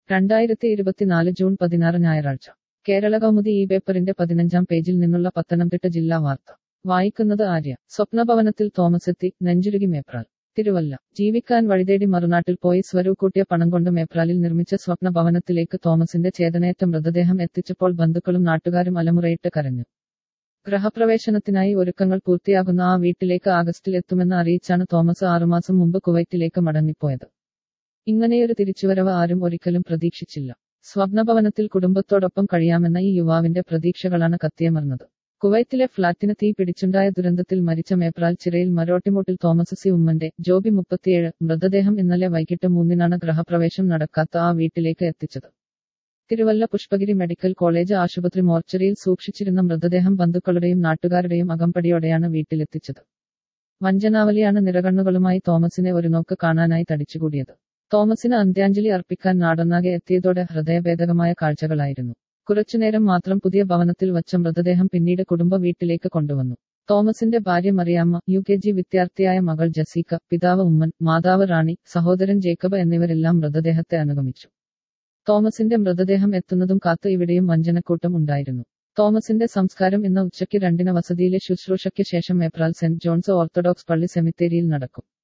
രണ്ടായിരത്തി ഇരുപത്തിനാല് ജൂൺ പതിനാറ് ഞായറാഴ്ച കേരള കൗമുദി ഈ പേപ്പറിന്റെ പതിനഞ്ചാം പേജിൽ നിന്നുള്ള പത്തനംതിട്ട ജില്ലാ വാർത്ത വായിക്കുന്നത് ആര്യ സ്വപ്നഭവനത്തിൽ തോമസ് എത്തി നെഞ്ചുരുകി മേപ്രാൽ തിരുവല്ല ജീവിക്കാൻ വഴിതേടി മറുനാട്ടിൽ പോയി സ്വരൂക്കൂട്ടിയ പണം കൊണ്ട് മേപ്രാലിൽ നിർമ്മിച്ച സ്വപ്നഭവനത്തിലേക്ക് തോമസിന്റെ ചേതനയേറ്റ മൃതദേഹം എത്തിച്ചപ്പോൾ ബന്ധുക്കളും നാട്ടുകാരും അലമുറയിട്ട് കരഞ്ഞു ഗൃഹപ്രവേശനത്തിനായി ഒരുക്കങ്ങൾ പൂർത്തിയാകുന്ന ആ വീട്ടിലേക്ക് ആഗസ്റ്റിൽ എത്തുമെന്ന് അറിയിച്ചാണ് തോമസ് ആറുമാസം മുമ്പ് കുവൈറ്റിലേക്ക് മടങ്ങിപ്പോയത് ഇങ്ങനെയൊരു തിരിച്ചുവരവ് ആരും ഒരിക്കലും പ്രതീക്ഷിച്ചില്ല സ്വപ്നഭവനത്തിൽ കുടുംബത്തോടൊപ്പം കഴിയാമെന്ന ഈ യുവാവിന്റെ പ്രതീക്ഷകളാണ് കത്തിയമർന്നത് കുവൈറ്റിലെ ഫ്ളാറ്റിന് തീ പിടിച്ചുണ്ടായ ദുരന്തത്തിൽ മരിച്ച മേപ്രാൽ ചിറയിൽ മരോട്ടിമൂട്ടിൽ തോമസ് സി ഉമ്മന്റെ ജോബി മുപ്പത്തിയേഴ് മൃതദേഹം ഇന്നലെ വൈകിട്ട് മൂന്നിനാണ് ഗൃഹപ്രവേശം നടക്കാത്ത ആ വീട്ടിലേക്ക് എത്തിച്ചത് തിരുവല്ല പുഷ്പഗിരി മെഡിക്കൽ കോളേജ് ആശുപത്രി മോർച്ചറിയിൽ സൂക്ഷിച്ചിരുന്ന മൃതദേഹം ബന്ധുക്കളുടെയും നാട്ടുകാരുടെയും അകമ്പടിയോടെയാണ് വീട്ടിലെത്തിച്ചത് വഞ്ചനാവലിയാണ് നിറകണ്ണുകളുമായി തോമസിനെ ഒരു നോക്ക് കാണാനായി തടിച്ചുകൂടിയത് തോമസിന് അന്ത്യാഞ്ജലി അർപ്പിക്കാൻ നാടൊന്നാകെ എത്തിയതോടെ ഹൃദയഭേദകമായ കാഴ്ചകളായിരുന്നു കുറച്ചുനേരം മാത്രം പുതിയ ഭവനത്തിൽ വച്ച മൃതദേഹം പിന്നീട് കുടുംബ വീട്ടിലേക്ക് കൊണ്ടുവന്നു തോമസിന്റെ ഭാര്യ മറിയാമ്മ യു കെ ജി വിദ്യാർത്ഥിയായ മകൾ ജസീക്ക പിതാവ് ഉമ്മൻ മാതാവ് റാണി സഹോദരൻ ജേക്കബ് എന്നിവരെല്ലാം മൃതദേഹത്തെ അനുഗമിച്ചു തോമസിന്റെ മൃതദേഹം എത്തുന്നതും കാത്ത് ഇവിടെയും വഞ്ചനക്കൂട്ടം ഉണ്ടായിരുന്നു തോമസിന്റെ സംസ്കാരം ഇന്ന് ഉച്ചയ്ക്ക് രണ്ടിന് വസതിയിലെ ശുശ്രൂഷയ്ക്ക് ശേഷം ഏപ്രാൽ സെന്റ് ജോൺസ് ഓർത്തഡോക്സ് പള്ളി സെമിത്തേരിയിൽ നടക്കും